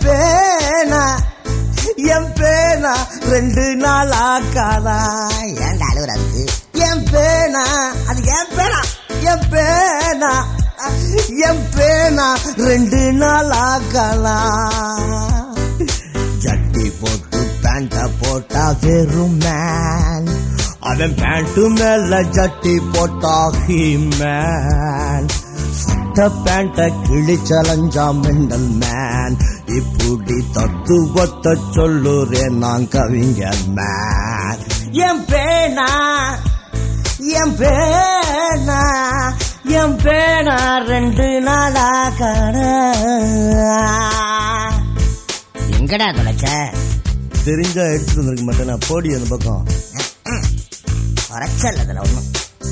பேனா என் பேனா ரெண்டு நாள் ஆக்காதா ஏன்டா அழுகுறாரு என் பேனா அது என் பேனா என் பேனா என் பேனா ரெண்டு நாள் ஆக்கலாம் ஜட்டி போட்டு பேண்ட போட்டா வெறும் மேன் அவன் பேண்ட் மேல ஜட்டி போட்டா ஹீ மேன் சட்ட பேண்ட கிழிச்சலஞ்சா மெண்டல் மேன் இப்படி தத்துவத்தை சொல்லுறேன் நான் கவிஞர் மேன் என் பேனா என் பேனா என் பேனா ரெண்டு நாளா கட எங்கடா தொலைச்ச தெரிஞ்சா எடுத்துட்டு வந்திருக்க மாட்டேன் நான் போடி அந்த பக்கம் குறைச்சல் அதுல ஒண்ணும்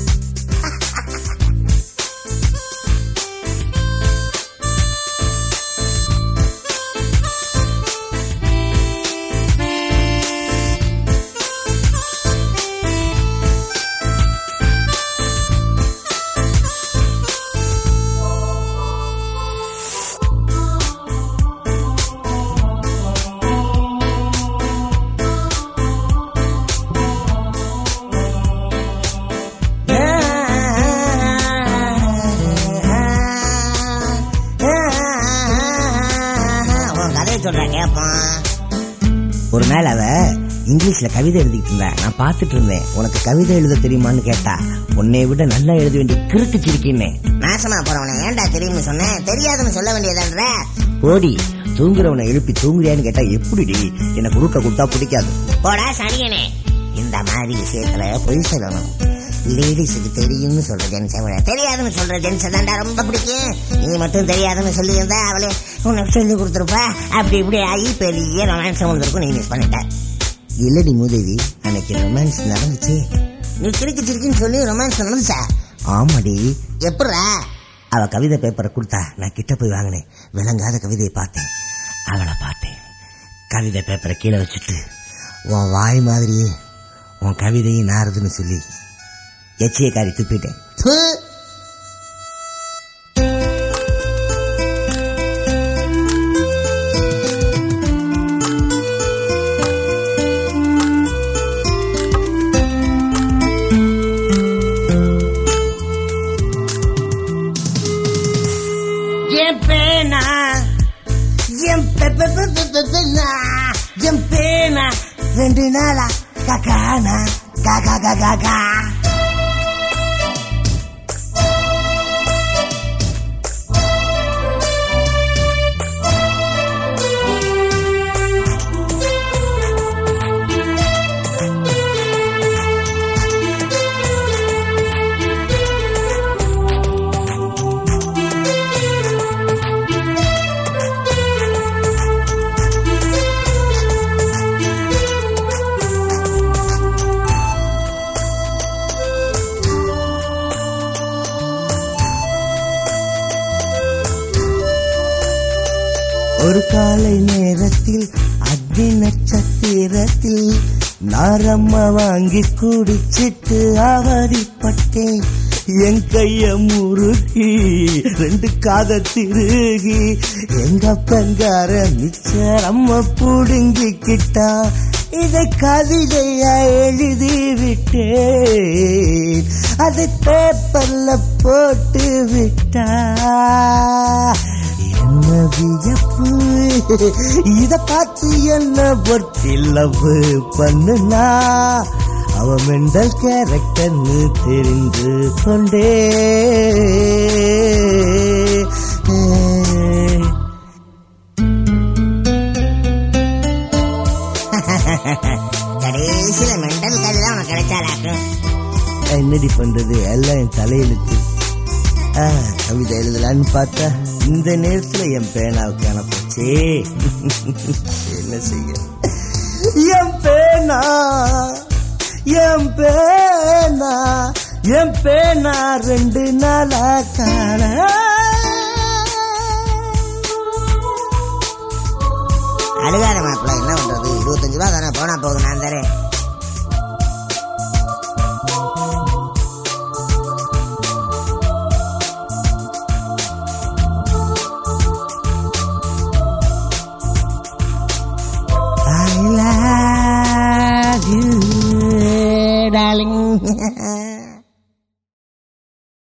உன் கதையை சொல்றேன் கேட்பான் ஒரு நாள் அவ இங்கிலீஷ்ல கவிதை எழுதிட்டு இருந்தா நான் பார்த்துட்டு இருந்தேன் உனக்கு கவிதை எழுத தெரியுமான்னு கேட்டா உன்னை விட நல்லா எழுத வேண்டிய கிறுக்கு சிரிக்கின்னே நாசமா போறவனை ஏன்டா தெரியும்னு சொன்னேன் தெரியாதுன்னு சொல்ல வேண்டியதான்ற போடி தூங்குறவனை எழுப்பி தூங்குறியான்னு கேட்டா எப்படிடி எனக்கு குறுக்க கொடுத்தா பிடிக்காது போடா சனியனே இந்த மாதிரி விஷயத்துல பொய் சொல்லணும் லேடிஸுக்கு தெரியும்னு சொல்ற ஜென்ஸை விட தெரியாதுன்னு சொல்ற ஜென்ஸை தான்டா ரொம்ப பிடிக்கும் நீ மட்டும் தெரியாதுன்னு சொல்லியிருந்தா அவளே உனக்கு சொல்லி கொடுத்துருப்பா அப்படி இப்படி ஆகி பெரிய ரொமான்ஸ் வந்திருக்கும் நீ மிஸ் பண்ணிட்ட இல்லடி மூதேவி அன்னைக்கு ரொமான்ஸ் நடந்துச்சு நீ கிறுக்கு சிரிக்குன்னு சொல்லி ரொமான்ஸ் நடந்துச்சா ஆமாடி எப்படா அவ கவிதை பேப்பரை கொடுத்தா நான் கிட்ட போய் வாங்கினேன் விளங்காத கவிதையை பார்த்தேன் அவளை பார்த்தேன் கவிதை பேப்பரை கீழே வச்சுட்டு உன் வாய் மாதிரியே உன் கவிதையும் நாருதுன்னு சொல்லி எச்சியை காரி துப்பிட்டேன் ப்பு. என் பேனா என் பெ- பெ- பெ- பெ- பெ- பேனா என் பேனா ரெண்டு நாளா கக்கானா காக்கா காக்கா கா ஒரு காலை நேரத்தில் அக்னி நட்சத்திரத்தில் நாரம்ம வாங்கி குடிச்சிட்டு அவதிப்பட்டேன் என் கைய முறுக்கி ரெண்டு காத திருகி எங்க பங்கார மிச்சர் அம்மா புடுங்கிக்கிட்டா இதை கவிதையா எழுதி விட்டேன் அதை பேப்பர்ல போட்டு விட்டா என்ன வியப்பு இத பார்த்து என்ன பொறுத்தி லவ் பண்ணுனா அவ மெண்டல் கேரக்டர்னு தெரிந்து கொண்டே கடைசியில மெண்டல் கதை தான் உனக்கு கிடைச்சாலாக்கும் என்னடி பண்றது எல்லாம் என் தலையெழுத்து ஆ, கவிதை எழுதலான்னு பார்த்தா இந்த நேரத்துல என் பேனாவுக்கு அனுப்பிச்சே என்ன செய்ய என் பேனா என் பேனா என் பேனா ரெண்டு நாளா காண அழுகாத மாப்பிள்ள என்ன பண்றது இருபத்தஞ்சு ரூபா தானே போனா போகுதுண்ணா